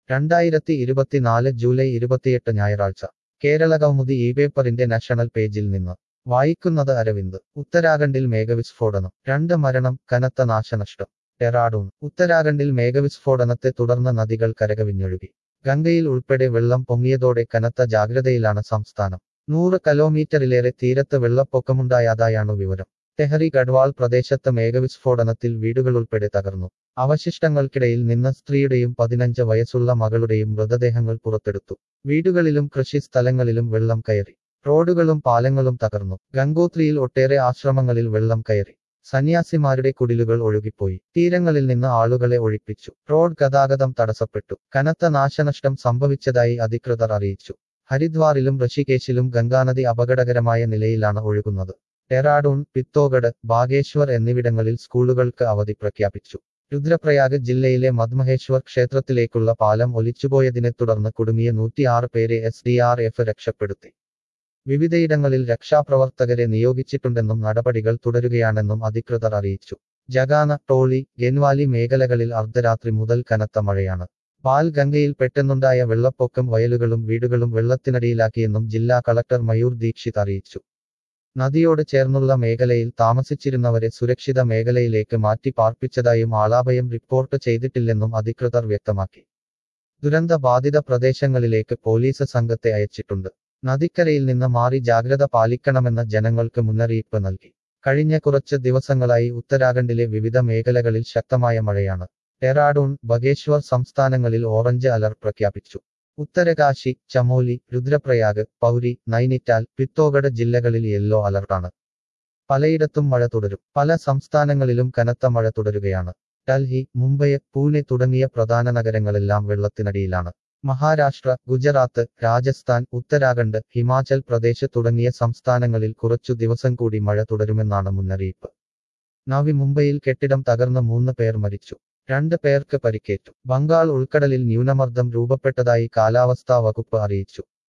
രണ്ടായിരത്തി ഇരുപത്തിനാല് ജൂലൈ ഇരുപത്തിയെട്ട് ഞായറാഴ്ച കേരള കൗമുദി ഈ പേപ്പറിന്റെ നാഷണൽ പേജിൽ നിന്ന് വായിക്കുന്നത് അരവിന്ദ് ഉത്തരാഖണ്ഡിൽ മേഘവിസ്ഫോടനം രണ്ട് മരണം കനത്ത നാശനഷ്ടം ഡെറാഡൂൺ ഉത്തരാഖണ്ഡിൽ മേഘവിസ്ഫോടനത്തെ തുടർന്ന് നദികൾ കരകവിഞ്ഞൊഴുകി ഗംഗയിൽ ഉൾപ്പെടെ വെള്ളം പൊങ്ങിയതോടെ കനത്ത ജാഗ്രതയിലാണ് സംസ്ഥാനം നൂറ് കിലോമീറ്ററിലേറെ തീരത്ത് വെള്ളപ്പൊക്കമുണ്ടായതായാണ് വിവരം തെഹറി ഗഡ്വാൾ പ്രദേശത്ത് മേഘവിസ്ഫോടനത്തിൽ വീടുകളുൾപ്പെടെ തകർന്നു അവശിഷ്ടങ്ങൾക്കിടയിൽ നിന്ന് സ്ത്രീയുടെയും പതിനഞ്ച് വയസ്സുള്ള മകളുടെയും മൃതദേഹങ്ങൾ പുറത്തെടുത്തു വീടുകളിലും കൃഷി സ്ഥലങ്ങളിലും വെള്ളം കയറി റോഡുകളും പാലങ്ങളും തകർന്നു ഗംഗോത്രിയിൽ ഒട്ടേറെ ആശ്രമങ്ങളിൽ വെള്ളം കയറി സന്യാസിമാരുടെ കുടിലുകൾ ഒഴുകിപ്പോയി തീരങ്ങളിൽ നിന്ന് ആളുകളെ ഒഴിപ്പിച്ചു റോഡ് ഗതാഗതം തടസ്സപ്പെട്ടു കനത്ത നാശനഷ്ടം സംഭവിച്ചതായി അധികൃതർ അറിയിച്ചു ഹരിദ്വാറിലും ഋഷികേശിലും ഗംഗാനദി അപകടകരമായ നിലയിലാണ് ഒഴുകുന്നത് ഡെറാഡൂൺ പിത്തോഗഡ് ബാഗേശ്വർ എന്നിവിടങ്ങളിൽ സ്കൂളുകൾക്ക് അവധി പ്രഖ്യാപിച്ചു രുദ്രപ്രയാഗ് ജില്ലയിലെ മദ്മഹേശ്വർ ക്ഷേത്രത്തിലേക്കുള്ള പാലം ഒലിച്ചുപോയതിനെ തുടർന്ന് കുടുങ്ങിയ നൂറ്റിയാറ് പേരെ എസ് ഡി ആർ എഫ് രക്ഷപ്പെടുത്തി വിവിധയിടങ്ങളിൽ രക്ഷാപ്രവർത്തകരെ നിയോഗിച്ചിട്ടുണ്ടെന്നും നടപടികൾ തുടരുകയാണെന്നും അധികൃതർ അറിയിച്ചു ജഗാന ടോളി ഗെൻവാലി മേഖലകളിൽ അർദ്ധരാത്രി മുതൽ കനത്ത മഴയാണ് പാൽ ഗംഗയിൽ പെട്ടെന്നുണ്ടായ വെള്ളപ്പൊക്കം വയലുകളും വീടുകളും വെള്ളത്തിനടിയിലാക്കിയെന്നും ജില്ലാ കളക്ടർ മയൂർ ദീക്ഷിത് അറിയിച്ചു നദിയോട് ചേർന്നുള്ള മേഖലയിൽ താമസിച്ചിരുന്നവരെ സുരക്ഷിത മേഖലയിലേക്ക് മാറ്റി പാർപ്പിച്ചതായും ആളാഭയം റിപ്പോർട്ട് ചെയ്തിട്ടില്ലെന്നും അധികൃതർ വ്യക്തമാക്കി ദുരന്ത ബാധിത പ്രദേശങ്ങളിലേക്ക് പോലീസ് സംഘത്തെ അയച്ചിട്ടുണ്ട് നദിക്കരയിൽ നിന്ന് മാറി ജാഗ്രത പാലിക്കണമെന്ന ജനങ്ങൾക്ക് മുന്നറിയിപ്പ് നൽകി കഴിഞ്ഞ കുറച്ച് ദിവസങ്ങളായി ഉത്തരാഖണ്ഡിലെ വിവിധ മേഖലകളിൽ ശക്തമായ മഴയാണ് ഡെറാഡൂൺ ബഗേശ്വർ സംസ്ഥാനങ്ങളിൽ ഓറഞ്ച് അലർട്ട് പ്രഖ്യാപിച്ചു ഉത്തരകാശി ചമോലി രുദ്രപ്രയാഗ് പൗരി നൈനിറ്റാൽ പിത്തോഗഡ് ജില്ലകളിൽ യെല്ലോ അലർട്ടാണ് പലയിടത്തും മഴ തുടരും പല സംസ്ഥാനങ്ങളിലും കനത്ത മഴ തുടരുകയാണ് ഡൽഹി മുംബൈ പൂനെ തുടങ്ങിയ പ്രധാന നഗരങ്ങളെല്ലാം വെള്ളത്തിനടിയിലാണ് മഹാരാഷ്ട്ര ഗുജറാത്ത് രാജസ്ഥാൻ ഉത്തരാഖണ്ഡ് ഹിമാചൽ പ്രദേശ് തുടങ്ങിയ സംസ്ഥാനങ്ങളിൽ കുറച്ചു ദിവസം കൂടി മഴ തുടരുമെന്നാണ് മുന്നറിയിപ്പ് നവി മുംബൈയിൽ കെട്ടിടം തകർന്ന് മൂന്ന് പേർ മരിച്ചു രണ്ട് പേർക്ക് പരിക്കേറ്റു ബംഗാൾ ഉൾക്കടലിൽ ന്യൂനമർദ്ദം രൂപപ്പെട്ടതായി കാലാവസ്ഥാ വകുപ്പ് അറിയിച്ചു